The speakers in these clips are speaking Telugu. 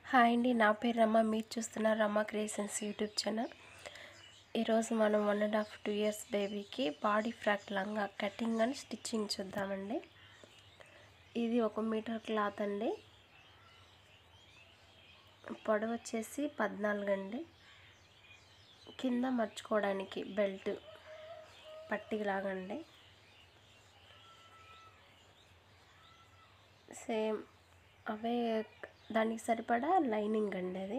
హాయ్ అండి నా పేరు రమ్మ మీరు చూస్తున్న రమ్మ క్రియేషన్స్ యూట్యూబ్ ఛానల్ ఈరోజు మనం one and half two years బేబీకి బాడీ ఫ్రాక్ లంగా కటింగ్ అండ్ స్టిచ్చింగ్ చూద్దామండి ఇది ఒక మీటర్ క్లాత్ అండి పొడవు వచ్చేసి పద్నాలుగు అండి కింద మర్చుకోవడానికి బెల్ట్ పట్టిలాగండి సేమ్ అవే దానికి సరిపడా లైనింగ్ అండి అది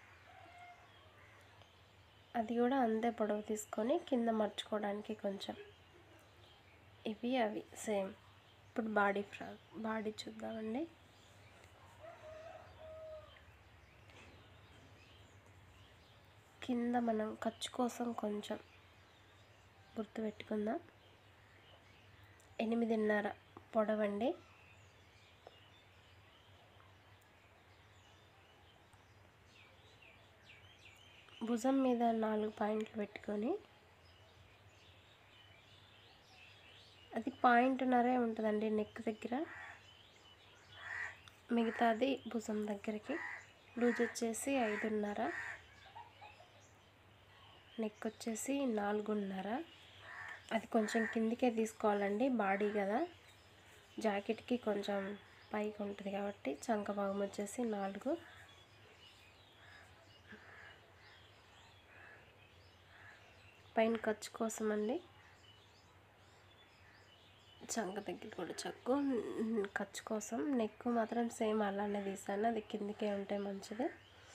అది కూడా అంతే పొడవు తీసుకొని కింద మర్చుకోవడానికి కొంచెం ఇవి అవి సేమ్ ఇప్పుడు బాడీ ఫ్రాక్ బాడీ చూద్దామండి కింద మనం ఖర్చు కోసం కొంచెం గుర్తుపెట్టుకుందాం ఎనిమిదిన్నర పొడవండి భుజం మీద నాలుగు పాయింట్లు పెట్టుకొని అది పాయింట్న్నరే ఉంటుందండి నెక్ దగ్గర మిగతాది భుజం దగ్గరికి లూజ్ వచ్చేసి ఐదున్నర నెక్ వచ్చేసి నాలుగున్నర అది కొంచెం కిందికే తీసుకోవాలండి బాడీ కదా జాకెట్కి కొంచెం పైకి ఉంటుంది కాబట్టి చంక భాగం వచ్చేసి నాలుగు పైన ఖర్చు కోసం అండి చంక దగ్గర కూడా చక్కు ఖర్చు కోసం నెక్ మాత్రం సేమ్ అలానే తీసాను అది కిందికే ఉంటే మంచిది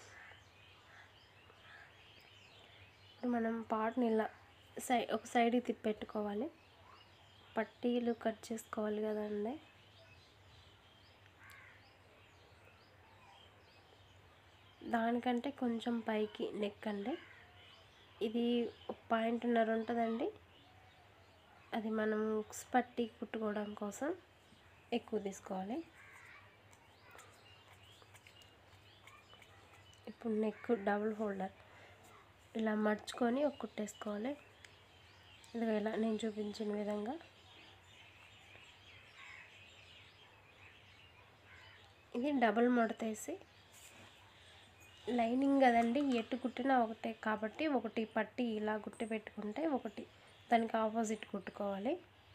ఇప్పుడు మనం పాటని ఇలా సై ఒక సైడ్కి తిప్పెట్టుకోవాలి పట్టీలు కట్ చేసుకోవాలి కదండి దానికంటే కొంచెం పైకి నెక్ అండి ఇది ఒక పాయింట్న్నర ఉంటుందండి అది మనం పట్టి కుట్టుకోవడం కోసం ఎక్కువ తీసుకోవాలి ఇప్పుడు నెక్ డబుల్ హోల్డర్ ఇలా మర్చుకొని ఒక కుట్టేసుకోవాలి ఇది ఇలా నేను చూపించిన విధంగా ఇది డబుల్ మడతేసి లైనింగ్ కదండి ఎటు కుట్టినా ఒకటే కాబట్టి ఒకటి పట్టి ఇలా కుట్టి పెట్టుకుంటే ఒకటి దానికి ఆపోజిట్ కుట్టుకోవాలి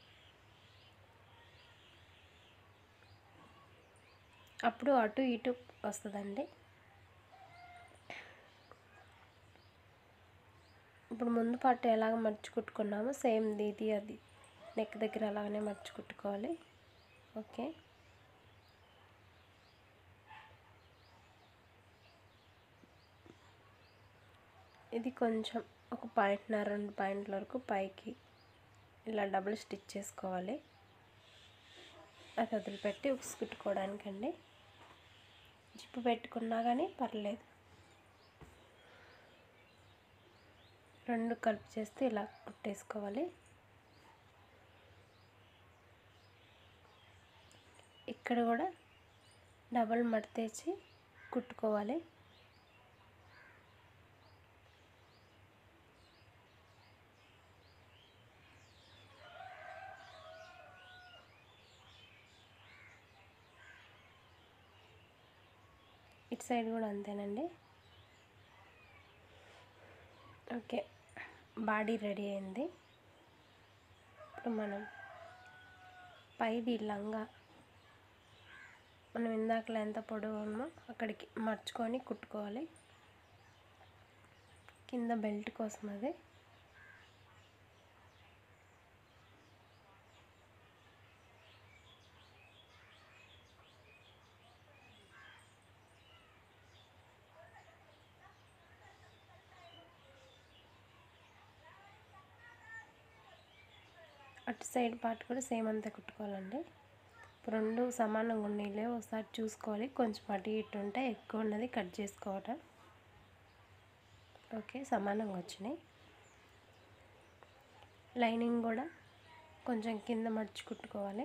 అప్పుడు అటు ఇటు వస్తుందండి ఇప్పుడు ముందు పాటు ఎలాగ మర్చి కుట్టుకున్నామో సేమ్ ఇది అది నెక్ దగ్గర అలాగనే మర్చి కుట్టుకోవాలి ఓకే ఇది కొంచెం ఒక పాయింట్న్నర రెండు పాయింట్ల వరకు పైకి ఇలా డబుల్ స్టిచ్ చేసుకోవాలి అది వదిలిపెట్టి ఉక్స్ కుట్టుకోవడానికండి జిప్పు పెట్టుకున్నా కానీ పర్లేదు రెండు కలిపి చేస్తే ఇలా కుట్టేసుకోవాలి ఇక్కడ కూడా డబల్ మడతేసి కుట్టుకోవాలి ఇటు సైడ్ కూడా అంతేనండి ఓకే బాడీ రెడీ అయింది ఇప్పుడు మనం పైది లంగా మనం ఇందాకలో ఎంత పొడవు ఉన్నామో అక్కడికి మర్చుకొని కుట్టుకోవాలి కింద బెల్ట్ కోసం అది అటు సైడ్ పార్ట్ కూడా సేమ్ అంతా కుట్టుకోవాలండి రెండు సమానంగా ఉన్నాయి ఒకసారి చూసుకోవాలి కొంచెం అటు ఇటు ఉంటే ఎక్కువ ఉన్నది కట్ చేసుకోవటం ఓకే సమానంగా వచ్చినాయి లైనింగ్ కూడా కొంచెం కింద మడిచి కుట్టుకోవాలి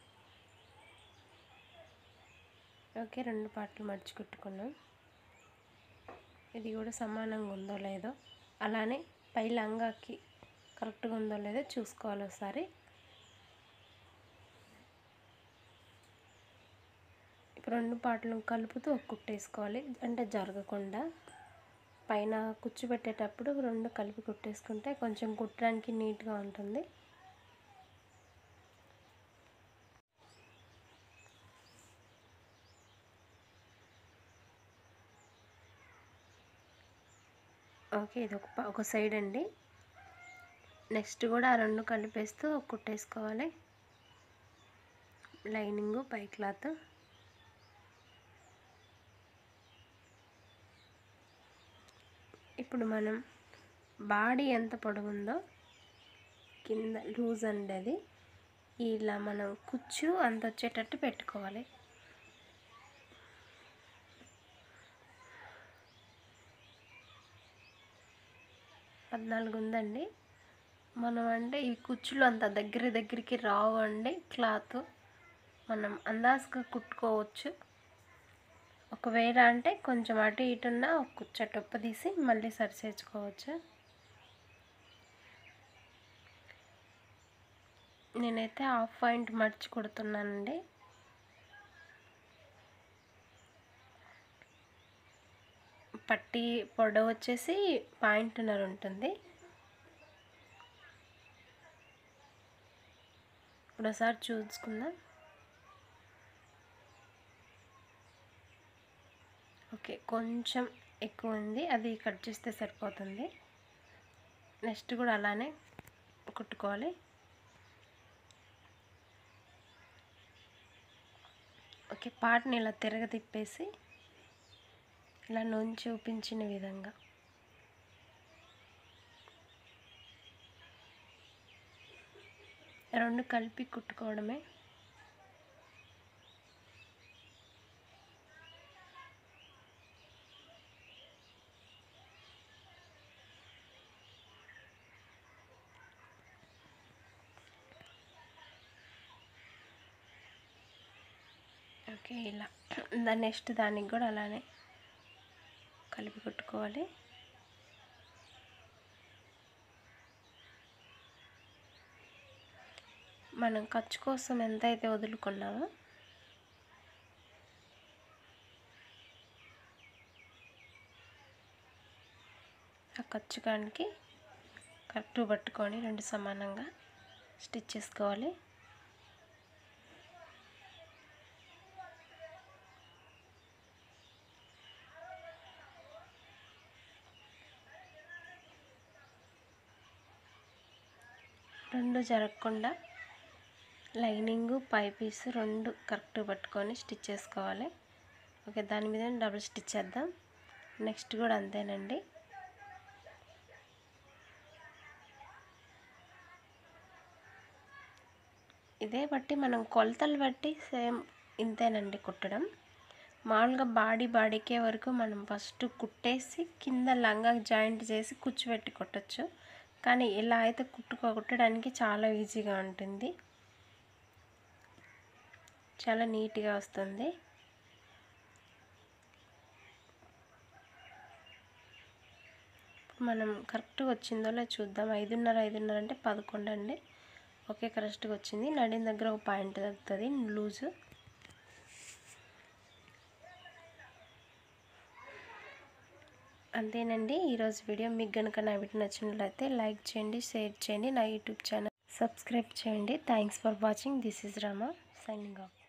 ఓకే రెండు పార్ట్లు మడిచి కుట్టుకున్నాం ఇది కూడా సమానంగా ఉందో లేదో అలానే పై లంగాకి కరెక్ట్గా ఉందో లేదో చూసుకోవాలి ఒకసారి రెండు పాటలు కలుపుతూ ఒక కుట్టేసుకోవాలి అంటే జరగకుండా పైన కుచ్చు పెట్టేటప్పుడు రెండు కలిపి కుట్టేసుకుంటే కొంచెం కుట్టడానికి నీట్గా ఉంటుంది ఓకే ఇది ఒక ఒక సైడ్ అండి నెక్స్ట్ కూడా ఆ రెండు కలిపేస్తూ కుట్టేసుకోవాలి లైనింగ్ పై క్లాత్ ఇప్పుడు మనం బాడీ ఎంత పొడవుందో కింద లూజ్ అండి ఇలా మనం కుచ్చు అంత వచ్చేటట్టు పెట్టుకోవాలి పద్నాలుగు ఉందండి మనం అంటే ఈ కుచ్చులు అంత దగ్గర దగ్గరికి రావు అండి క్లాత్ మనం అందాజుగా కుట్టుకోవచ్చు ఒకవేళ అంటే కొంచెం అటు ఇటున్న ఒక కుచ్చ టొప్ప తీసి మళ్ళీ సరిచేసుకోవచ్చు నేనైతే హాఫ్ పాయింట్ మర్చి కుడుతున్నానండి పట్టి పొడవు వచ్చేసి పాయింట్నర్ ఉంటుంది ఇప్పుడు ఒకసారి చూసుకుందాం ఓకే కొంచెం ఎక్కువ ఉంది అది కట్ చేస్తే సరిపోతుంది నెక్స్ట్ కూడా అలానే కుట్టుకోవాలి ఓకే పాటని ఇలా తిరగ తిప్పేసి ఇలా నూనె చూపించిన విధంగా రెండు కలిపి కుట్టుకోవడమే ఓకే ఇలా దాని నెక్స్ట్ దానికి కూడా అలానే కలిపి కుట్టుకోవాలి మనం ఖర్చు కోసం ఎంత అయితే వదులుకున్నామో ఆ ఖర్చు కానికి కరెక్ట్ పట్టుకొని రెండు సమానంగా స్టిచ్ చేసుకోవాలి రెండు జరగకుండా లైనింగ్ పై పీస్ రెండు కరెక్ట్ పట్టుకొని స్టిచ్ చేసుకోవాలి ఓకే దాని మీద డబుల్ స్టిచ్ చేద్దాం నెక్స్ట్ కూడా అంతేనండి ఇదే బట్టి మనం కొలతలు బట్టి సేమ్ ఇంతేనండి కుట్టడం మామూలుగా బాడీ బాడీకే వరకు మనం ఫస్ట్ కుట్టేసి కింద లంగా జాయింట్ చేసి కూర్చోబెట్టి కుట్టచ్చు కానీ ఇలా అయితే కుట్టుకో కుట్టడానికి చాలా ఈజీగా ఉంటుంది చాలా నీట్గా వస్తుంది మనం కరెక్ట్గా వచ్చిందో లేదో చూద్దాం ఐదున్నర ఐదున్నర అంటే పదకొండు అండి ఓకే కరెక్ట్గా వచ్చింది నడిన దగ్గర ఒక పాయింట్ తగ్గుతుంది లూజు అంతేనండి ఈరోజు వీడియో మీకు కనుక నా వీడియో నచ్చినట్లయితే లైక్ చేయండి షేర్ చేయండి నా యూట్యూబ్ ఛానల్ సబ్స్క్రైబ్ చేయండి thanks for watching this is Rama signing of